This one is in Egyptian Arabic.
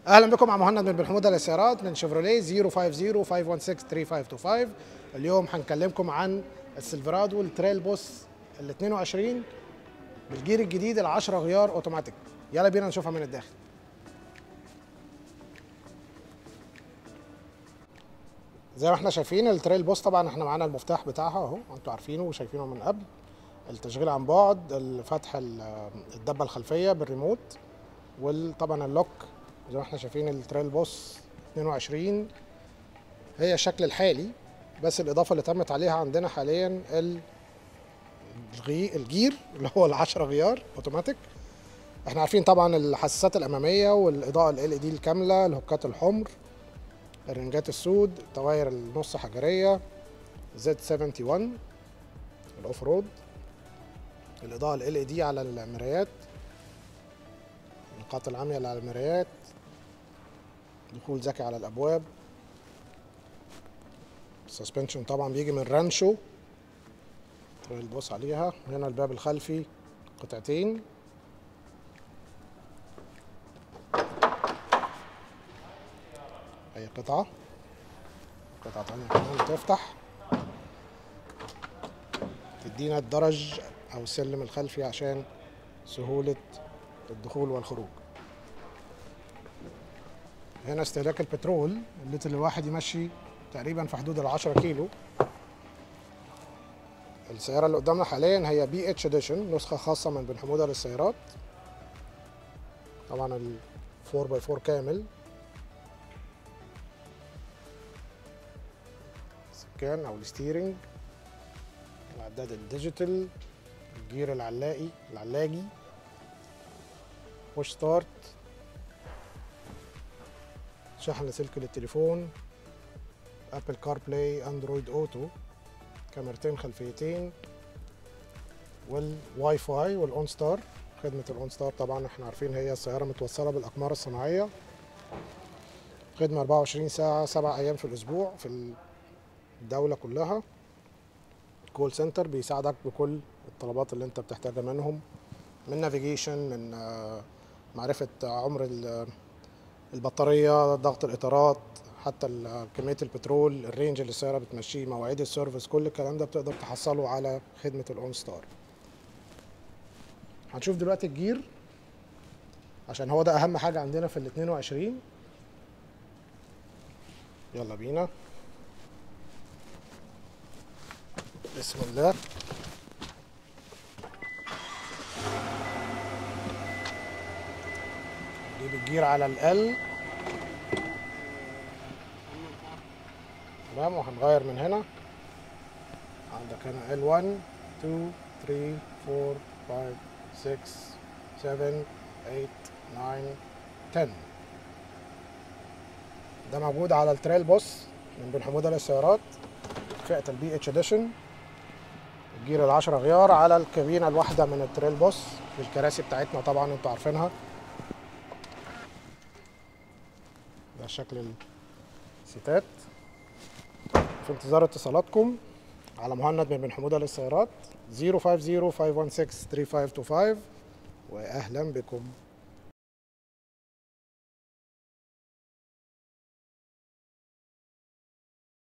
اهلا بكم مع مهند من بن حموده للسيارات من شيفروليه 050 516 3525 اليوم هنكلمكم عن السيلفرادو التريل بوس ال 22 بالجير الجديد ال 10 غيار اوتوماتيك يلا بينا نشوفها من الداخل زي ما احنا شايفين التريل بوس طبعا احنا معانا المفتاح بتاعها اهو انتوا عارفينه وشايفينه من قبل التشغيل عن بعد فتح الدبه الخلفيه بالريموت وطبعا اللوك زي ما احنا شايفين التريل بوس 22 هي الشكل الحالي بس الاضافه اللي تمت عليها عندنا حاليا الغي الجير اللي هو ال10 غيار اوتوماتيك احنا عارفين طبعا الحساسات الاماميه والاضاءه ال ال دي الكامله الهوكات الحمر الرنجات السود التواير النص حجريه زد 71 الاوف رود الاضاءه ال ال دي على المرايات النقاط العاميه اللي على المرايات دخول ذكي على الابواب السسبنشن طبعا بيجي من رانشو البوس عليها هنا الباب الخلفي قطعتين اي قطعه قطعه تانية كمان تفتح تدينا الدرج او السلم الخلفي عشان سهوله الدخول والخروج هنا استهلاك البترول اللتر الواحد يمشي تقريبا في حدود ال 10 كيلو السيارة اللي قدامنا حاليا هي بي اتش اديشن نسخة خاصة من بن حمودة للسيارات طبعا ال 4 باي 4 كامل السكان او الستيرنج العداد الديجيتال الجير العلاقي العلاجي بوش ستارت شحن سلك للتليفون ابل كار بلاي اندرويد اوتو كاميرتين خلفيتين والواي فاي والاون ستار خدمة الاون ستار طبعا احنا عارفين هي السيارة متوصلة بالاقمار الصناعية خدمة 24 ساعة سبع ايام في الاسبوع في الدولة كلها كول سنتر بيساعدك بكل الطلبات اللي انت بتحتاجها منهم من نافيجيشن من معرفة عمر البطارية ضغط الإطارات حتى كمية البترول الرينج اللي السيارة بتمشيه مواعيد السيرفيس كل الكلام ده بتقدر تحصله على خدمة الأون ستار هنشوف دلوقتي الجير عشان هو ده أهم حاجة عندنا في ال 22 يلا بينا بسم الله نجيب الجير على ال تمام وهنغير من هنا عندك هنا ال 1 2 3 4 5 6 7 8 9 10 ده موجود على التريل بوس من بن حموده للسيارات فئه البي اتش اديشن الجير العشرة غيار على الكابينة الواحدة من التريل بوس بالكراسي بتاعتنا طبعا انتوا عارفينها ده شكل السيتات في انتظار اتصالاتكم على مهند من بن حموده للسيارات 050 516 3525 واهلا بكم